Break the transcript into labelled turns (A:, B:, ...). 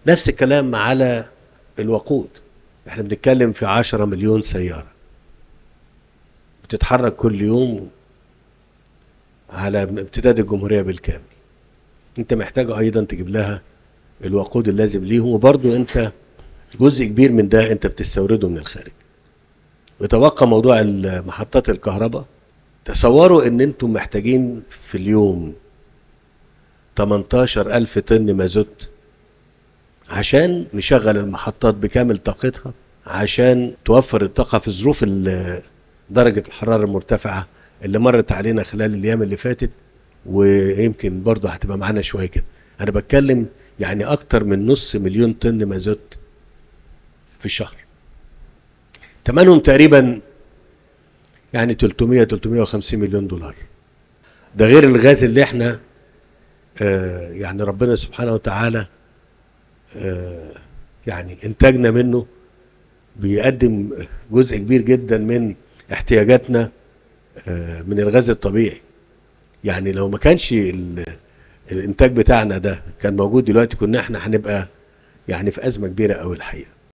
A: نفس الكلام على الوقود احنا بنتكلم في عشرة مليون سيارة بتتحرك كل يوم على امتداد الجمهورية بالكامل انت محتاج ايضا تجيب لها الوقود اللازم ليهم وبرضو انت جزء كبير من ده انت بتستورده من الخارج يتبقى موضوع محطات الكهرباء تصوروا ان انتم محتاجين في اليوم 18 ألف طن مازوت عشان نشغل المحطات بكامل طاقتها عشان توفر الطاقة في ظروف درجة الحرارة المرتفعة اللي مرت علينا خلال الأيام اللي فاتت ويمكن برضه هتبقى معانا شوية كده أنا بتكلم يعني أكتر من نص مليون طن مازوت في الشهر تمنهم تقريبا يعني 300 350 مليون دولار ده غير الغاز اللي احنا آه يعني ربنا سبحانه وتعالى آه يعني انتاجنا منه بيقدم جزء كبير جدا من احتياجاتنا آه من الغاز الطبيعي يعني لو ما كانش الانتاج بتاعنا ده كان موجود دلوقتي كنا احنا هنبقى يعني في ازمه كبيره قوي الحقيقه